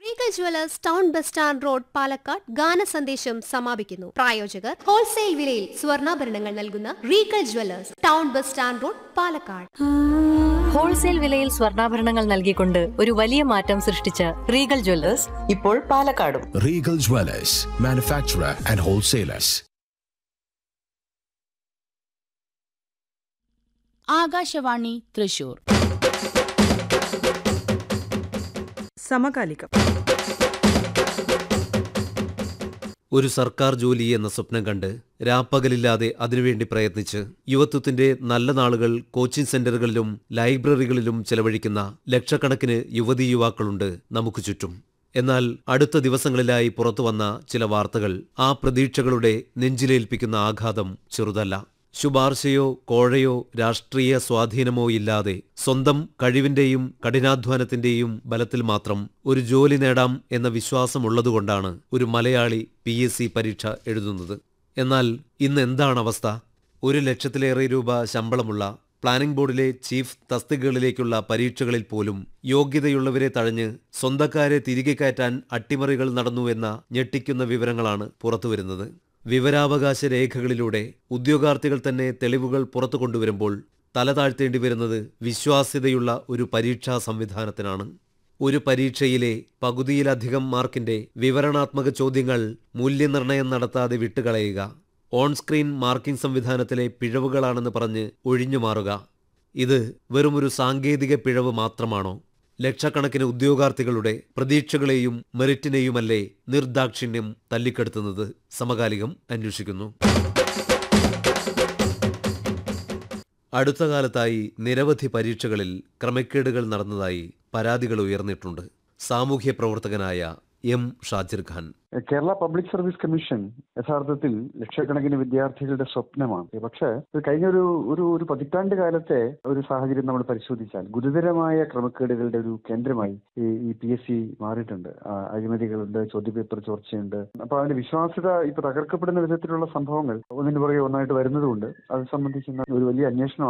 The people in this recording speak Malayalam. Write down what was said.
Regal jewellers town bus stand road Palakkad ഗാന സന്ദേശം സമാപിക്കുന്നു പ്രായോജകർ ഹോൾസെയിൽ വിലയിൽ സ്വർണ്ണാഭരണങ്ങൾ നൽകുന്ന Regal jewellers town bus stand road Palakkad wholesale വിലയിൽ സ്വർണ്ണാഭരണങ്ങൾ നൽകിക്കൊണ്ട് ഒരു വലിയ മാറ്റം സൃഷ്ടിച്ച റീഗൽ ജ്വല്ലേഴ്സ് ഇപ്പോൾ പാലക്കാടും Regal Dwellers, manufacturer and wholesalers. Akashvani Thrissur സമകാലികം ഒരു സർക്കാർ ജോലി എന്ന സ്വപ്നം കണ്ട് രാപ്പകലില്ലാതെ അതിനുവേണ്ടി പ്രയത്നിച്ച് യുവത്വത്തിന്റെ നല്ല നാളുകൾ കോച്ചിംഗ് സെന്ററുകളിലും ലൈബ്രറികളിലും ചെലവഴിക്കുന്ന ലക്ഷക്കണക്കിന് യുവതീ യുവാക്കളുണ്ട് നമുക്ക് ചുറ്റും എന്നാൽ അടുത്ത ദിവസങ്ങളിലായി പുറത്തുവന്ന ചില വാർത്തകൾ ആ പ്രതീക്ഷകളുടെ നെഞ്ചിലേൽപ്പിക്കുന്ന ആഘാതം ചെറുതല്ല ശുപാർശയോ കോഴയോ രാഷ്ട്രീയ സ്വാധീനമോ ഇല്ലാതെ സ്വന്തം കഴിവിന്റെയും കഠിനാധ്വാനത്തിന്റെയും ബലത്തിൽ മാത്രം ഒരു ജോലി നേടാം എന്ന വിശ്വാസമുള്ളതുകൊണ്ടാണ് ഒരു മലയാളി പി എസ് സി പരീക്ഷ എഴുതുന്നത് എന്നാൽ ഇന്ന് എന്താണ് അവസ്ഥ ഒരു ലക്ഷത്തിലേറെ രൂപ ശമ്പളമുള്ള പ്ലാനിംഗ് ബോർഡിലെ ചീഫ് തസ്തികകളിലേക്കുള്ള പരീക്ഷകളിൽ പോലും യോഗ്യതയുള്ളവരെ തഴഞ്ഞ് സ്വന്തക്കാരെ തിരികെ കയറ്റാൻ അട്ടിമറികൾ നടന്നുവെന്ന ഞെട്ടിക്കുന്ന വിവരങ്ങളാണ് പുറത്തുവരുന്നത് വിവരാവകാശ രേഖകളിലൂടെ ഉദ്യോഗാർത്ഥികൾ തന്നെ തെളിവുകൾ പുറത്തു കൊണ്ടുവരുമ്പോൾ തല താഴ്ത്തേണ്ടി വരുന്നത് വിശ്വാസ്യതയുള്ള ഒരു പരീക്ഷാ സംവിധാനത്തിനാണ് ഒരു പരീക്ഷയിലെ പകുതിയിലധികം മാർക്കിന്റെ വിവരണാത്മക ചോദ്യങ്ങൾ മൂല്യനിർണ്ണയം നടത്താതെ വിട്ടുകളയുക ഓൺ സ്ക്രീൻ മാർക്കിംഗ് സംവിധാനത്തിലെ പിഴവുകളാണെന്ന് പറഞ്ഞ് ഒഴിഞ്ഞുമാറുക ഇത് വെറുമൊരു സാങ്കേതിക പിഴവ് മാത്രമാണോ ലക്ഷക്കണക്കിന് ഉദ്യോഗാർത്ഥികളുടെ പ്രതീക്ഷകളെയും മെറിറ്റിനെയുമല്ലേ നിർദാക്ഷിണ്യം തല്ലിക്കെടുത്തുന്നത് സമകാലികം അന്വേഷിക്കുന്നു അടുത്ത കാലത്തായി നിരവധി പരീക്ഷകളിൽ ക്രമക്കേടുകൾ നടന്നതായി പരാതികൾ ഉയർന്നിട്ടുണ്ട് സാമൂഹ്യ പ്രവർത്തകനായ M Shajir Khan Kerala public service commission യഥാർത്ഥത്തിൽ ലക്ഷക്കണക്കിന് വിദ്യാർത്ഥികളുടെ സ്വപ്നമാണ് പക്ഷേ ഇത് കഴിഞ്ഞ ഒരു ഒരു ഒരു പതിറ്റാണ്ട് കാലത്തെ ഒരു സാഹചര്യം നമ്മൾ പരിശോധിച്ചാൽ ഗുരുതരമായ ക്രമക്കേടുകളുടെ ഒരു കേന്ദ്രമായി ഈ ഈ പി എസ് സി മാറിയിട്ടുണ്ട് ആ, അഴിമതികളുണ്ട് ചോദ്യപേപ്പർ ചോർച്ചയുണ്ട് അപ്പൊ അതിന്റെ വിശ്വാസ്യത ഇപ്പൊ തകർക്കപ്പെടുന്ന വിധത്തിലുള്ള സംഭവങ്ങൾ ഒന്നിനു പുറകെ ഒന്നായിട്ട് വരുന്നതുകൊണ്ട് അത് സംബന്ധിക്കുന്ന ഒരു വലിയ അന്വേഷണം